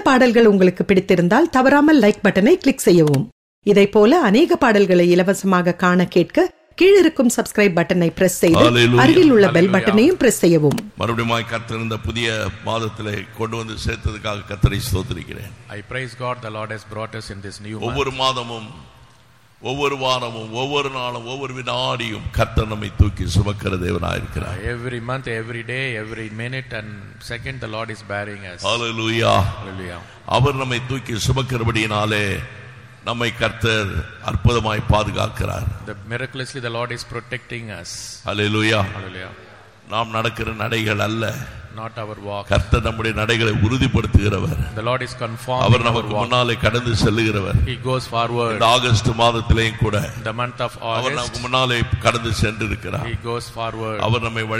பாடல்கள் உங்களுக்கு பிடித்திருந்தால் தவறாமல் லைக் பட்டனை கிளிக் செய்யவும் இதைப் போல அநேக பாடல்களை இலவசமாக காண கேட்க கீழிருக்கும் சப்ஸ்கிரைப் பட்டனை பிரஸ் செய்து Hallelujah. அருகில் உள்ள பெல் Hallelujah. பட்டனையும் பிரஸ் செய்யவும் மறுபடியும் கர்த்தர் இந்த புதிய மாதத்திலே கொண்டு வந்து சேர்த்ததுக்காக கர்த்தரை ஸ்தோத்திரிக்கிறேன் I praise God the Lord has brought us in this new month. ஒவ்வொரு மாதமும் ஒவ்வொரு வாரமும் ஒவ்வொரு நாளும் ஒவ்வொரு வினாடியும் கர்த்தர் நம்மை தூக்கி சுமக்கிற தேவனாயிருக்கிறார் Every month, every day, every minute and second the Lord is bearing us. Hallelujah Hallelujah. அவர் நம்மை தூக்கி சுமக்கிறபடியினாலே நம்மை கர்த்தர் அற்புதமாய் பாதுகாக்கிறார் The miraculously the Lord is protecting us. Hallelujah Hallelujah. நாம் நடக்கிற நடைகள் அல்ல Not our walk. கர்த்தர் நம்முடைய நடைகளை உறுதிப்படுத்துகிறவர் The Lord is confirming our our நமக்கு walk. முன்னாலே கடந்து செல்லுகிறவர் He goes forward. இந்த ஆகஸ்ட் மாதத்திலேயும் கூட The month of our August, நமக்கு முன்னாலே கடந்து சென்றிருக்கிறார் He goes forward. அவர் நம்மை